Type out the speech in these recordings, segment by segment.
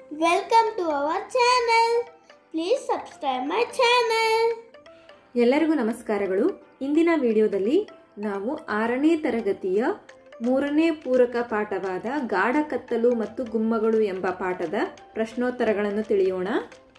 Welcome to our channel. Please subscribe my channel. ಎಲ್ಲರಿಗೂ ನಮಸ್ಕಾರಗಳು ಇಂದಿನ ವಿಡಿಯೋದಲ್ಲಿ ನಾವು ಆರನೇ ತರಗತಿಯ ಮೂರನೇ ಪೂರಕ ಪಾಠವಾದ ಗಾಢ ಕತ್ತಲು ಮತ್ತು ಗುಮ್ಮಗಳು ಎಂಬ ಪಾಠದ ಪ್ರಶ್ನೋತ್ತರಗಳನ್ನು ತಿಳಿಯೋಣ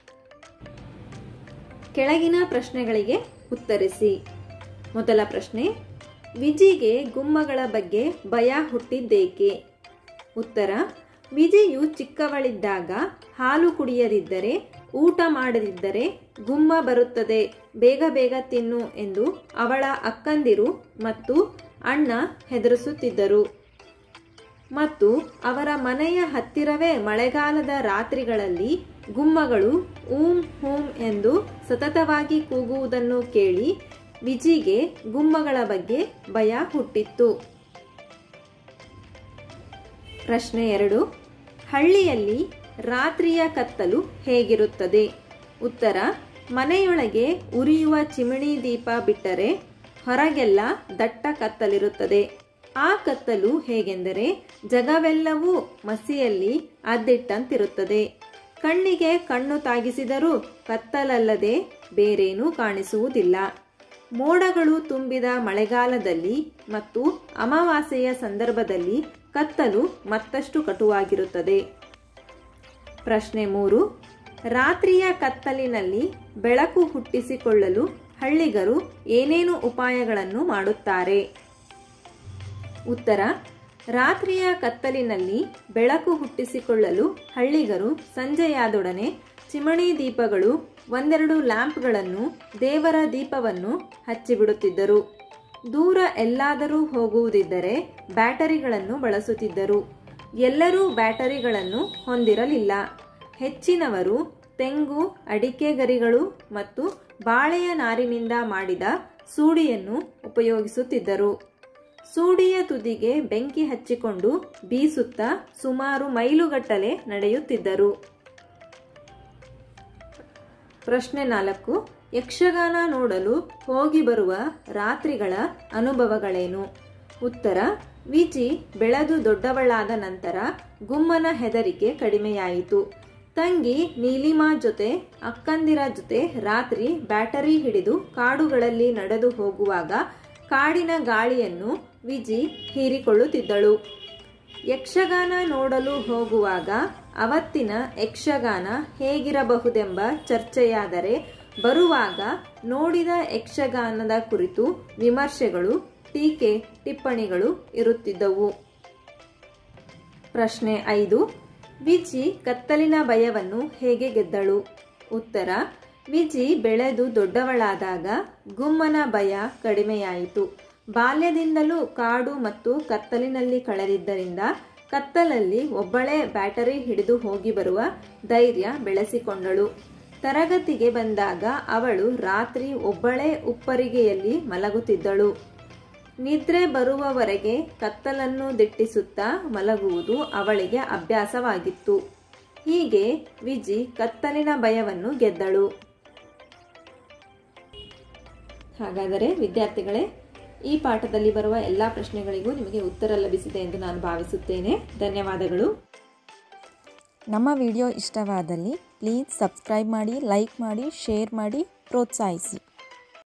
ಕೆಳಗಿನ ಪ್ರಶ್ನೆಗಳಿಗೆ ಉತ್ತರಿಸಿ ಮೊದಲ ಪ್ರಶ್ನೆ ವಿಜಿಗೆ ಗುಮ್ಮಗಳ ಬಗ್ಗೆ ಭಯ ಹುಟ್ಟಿದ್ದೇಕೆ ಉತ್ತರ ವಿಜಿಯು ಚಿಕ್ಕವಳಿದ್ದಾಗ ಹಾಲು ಕುಡಿಯದಿದ್ದರೆ ಊಟ ಮಾಡದಿದ್ದರೆ ಗುಮ್ಮ ಬರುತ್ತದೆ ಬೇಗ ಬೇಗ ತಿನ್ನು ಎಂದು ಅವಳ ಅಕ್ಕಂದಿರು ಮತ್ತು ಅಣ್ಣ ಹೆದರಿಸುತ್ತಿದ್ದರು ಮತ್ತು ಅವರ ಮನೆಯ ಹತ್ತಿರವೇ ಮಳೆಗಾಲದ ರಾತ್ರಿಗಳಲ್ಲಿ ಗುಮ್ಮಗಳು ಊಂ ಹೂಂ ಎಂದು ಸತತವಾಗಿ ಕೂಗುವುದನ್ನು ಕೇಳಿ ವಿಜಿಗೆ ಗುಮ್ಮಗಳ ಬಗ್ಗೆ ಭಯ ಹುಟ್ಟಿತ್ತು ಪ್ರಶ್ನೆ ಎರಡು ಹಳ್ಳಿಯಲ್ಲಿ ರಾತ್ರಿಯ ಕತ್ತಲು ಹೇಗಿರುತ್ತದೆ ಉತ್ತರ ಮನೆಯೊಳಗೆ ಉರಿಯುವ ಚಿಮಣಿ ದೀಪ ಬಿಟ್ಟರೆ ಹೊರಗೆಲ್ಲ ದಟ್ಟ ಕತ್ತಲಿರುತ್ತದೆ ಆ ಕತ್ತಲು ಹೇಗೆಂದರೆ ಜಗವೆಲ್ಲವೂ ಮಸಿಯಲ್ಲಿ ಅದ್ದಿಟ್ಟಂತಿರುತ್ತದೆ ಕಣ್ಣಿಗೆ ಕಣ್ಣು ತಾಗಿಸಿದರೂ ಕತ್ತಲಲ್ಲದೆ ಬೇರೇನೂ ಕಾಣಿಸುವುದಿಲ್ಲ ಮೋಡಗಳು ತುಂಬಿದ ಮಳೆಗಾಲದಲ್ಲಿ ಮತ್ತು ಅಮಾವಾಸ್ಯೆಯ ಸಂದರ್ಭದಲ್ಲಿ ಕತ್ತಲು ಮತ್ತಷ್ಟು ಕಟುವಾಗಿರುತ್ತದೆ ಪ್ರಶ್ನೆ ಮೂರು ರಾತ್ರಿಯ ಕತ್ತಲಿನಲ್ಲಿ ಬೆಳಕು ಹುಟ್ಟಿಸಿಕೊಳ್ಳಲು ಹಳ್ಳಿಗರು ಏನೇನು ಉಪಾಯಗಳನ್ನು ಮಾಡುತ್ತಾರೆ ಉತ್ತರ ರಾತ್ರಿಯ ಕತ್ತಲಿನಲ್ಲಿ ಬೆಳಕು ಹುಟ್ಟಿಸಿಕೊಳ್ಳಲು ಹಳ್ಳಿಗರು ಸಂಜೆಯಾದೊಡನೆ ಚಿಮಣಿ ದೀಪಗಳು ಒಂದೆರಡು ಲ್ಯಾಂಪ್ಗಳನ್ನು ದೇವರ ದೀಪವನ್ನು ಹಚ್ಚಿಬಿಡುತ್ತಿದ್ದರು ದೂರ ಎಲ್ಲಾದರೂ ಹೋಗುವುದಿದ್ದರೆ ಬ್ಯಾಟರಿಗಳನ್ನು ಬಳಸುತ್ತಿದ್ದರು ಎಲ್ಲರೂ ಬ್ಯಾಟರಿಗಳನ್ನು ಹೊಂದಿರಲಿಲ್ಲ ಹೆಚ್ಚಿನವರು ತೆಂಗು ಅಡಿಕೆ ಗರಿಗಳು ಮತ್ತು ಬಾಳೆಯ ನಾರಿನಿಂದ ಮಾಡಿದ ಸೂಡಿಯನ್ನು ಉಪಯೋಗಿಸುತ್ತಿದ್ದರು ಸೂಡಿಯ ತುದಿಗೆ ಬೆಂಕಿ ಹಚ್ಚಿಕೊಂಡು ಬೀಸುತ್ತಾ ಸುಮಾರು ಮೈಲುಗಟ್ಟಲೆ ನಡೆಯುತ್ತಿದ್ದರು ಪ್ರಶ್ನೆ ನಾಲ್ಕು ಯಕ್ಷಗಾನ ನೋಡಲು ಹೋಗಿ ಬರುವ ರಾತ್ರಿಗಳ ಅನುಭವಗಳೇನು ಉತ್ತರ ವಿಜಿ ಬೆಳೆದು ದೊಡ್ಡವಳಾದ ನಂತರ ಗುಮ್ಮನ ಹೆದರಿಕೆ ಕಡಿಮೆಯಾಯಿತು ತಂಗಿ ನೀಲಿಮಾ ಜೊತೆ ಅಕ್ಕಂದಿರ ಜೊತೆ ರಾತ್ರಿ ಬ್ಯಾಟರಿ ಹಿಡಿದು ಕಾಡುಗಳಲ್ಲಿ ನಡೆದು ಹೋಗುವಾಗ ಕಾಡಿನ ಗಾಳಿಯನ್ನು ವಿಜಿ ಹೀರಿಕೊಳ್ಳುತ್ತಿದ್ದಳು ಯಕ್ಷಗಾನ ನೋಡಲು ಹೋಗುವಾಗ ಅವತ್ತಿನ ಯಕ್ಷಗಾನ ಹೇಗಿರಬಹುದೆಂಬ ಚರ್ಚೆಯಾದರೆ ಬರುವಾಗ ನೋಡಿದ ಯಕ್ಷಗಾನದ ಕುರಿತು ವಿಮರ್ಶೆಗಳು ಟೀಕೆ ಟಿಪ್ಪಣಿಗಳು ಇರುತ್ತಿದ್ದವು ಪ್ರಶ್ನೆ ಐದು ವಿಜಿ ಕತ್ತಲಿನ ಭಯವನ್ನು ಹೇಗೆ ಗೆದ್ದಳು ಉತ್ತರ ವಿಜಿ ಬೆಳೆದು ದೊಡ್ಡವಳಾದಾಗ ಗುಮ್ಮನ ಭಯ ಕಡಿಮೆಯಾಯಿತು ಬಾಲ್ಯದಿಂದಲೂ ಕಾಡು ಮತ್ತು ಕತ್ತಲಿನಲ್ಲಿ ಕಳೆದಿದ್ದರಿಂದ ಕತ್ತಲಲ್ಲಿ ಒಬ್ಬಳೇ ಬ್ಯಾಟರಿ ಹಿಡಿದು ಹೋಗಿ ಬರುವ ಧೈರ್ಯ ಬೆಳೆಸಿಕೊಂಡಳು ತರಗತಿಗೆ ಬಂದಾಗ ಅವಳು ರಾತ್ರಿ ಒಬ್ಬಳೇ ಉಪ್ಪರಿಗೆಯಲ್ಲಿ ಮಲಗುತ್ತಿದ್ದಳು ನಿದ್ರೆ ಬರುವವರೆಗೆ ಕತ್ತಲನ್ನು ದಿಟ್ಟಿಸುತ್ತಾ ಮಲಗುವುದು ಅವಳಿಗೆ ಅಭ್ಯಾಸವಾಗಿತ್ತು ಹೀಗೆ ವಿಜಿ ಕತ್ತಲಿನ ಭಯವನ್ನು ಗೆದ್ದಳು ಹಾಗಾದರೆ ವಿದ್ಯಾರ್ಥಿಗಳೇ ಈ ಪಾಠದಲ್ಲಿ ಬರುವ ಎಲ್ಲ ಪ್ರಶ್ನೆಗಳಿಗೂ ನಿಮಗೆ ಉತ್ತರ ಲಭಿಸಿದೆ ಎಂದು ನಾನು ಭಾವಿಸುತ್ತೇನೆ ಧನ್ಯವಾದಗಳು ನಮ್ಮ ವಿಡಿಯೋ ಇಷ್ಟವಾದಲ್ಲಿ ಪ್ಲೀಸ್ ಸಬ್ಸ್ಕ್ರೈಬ್ ಮಾಡಿ ಲೈಕ್ ಮಾಡಿ ಶೇರ್ ಮಾಡಿ ಪ್ರೋತ್ಸಾಹಿಸಿ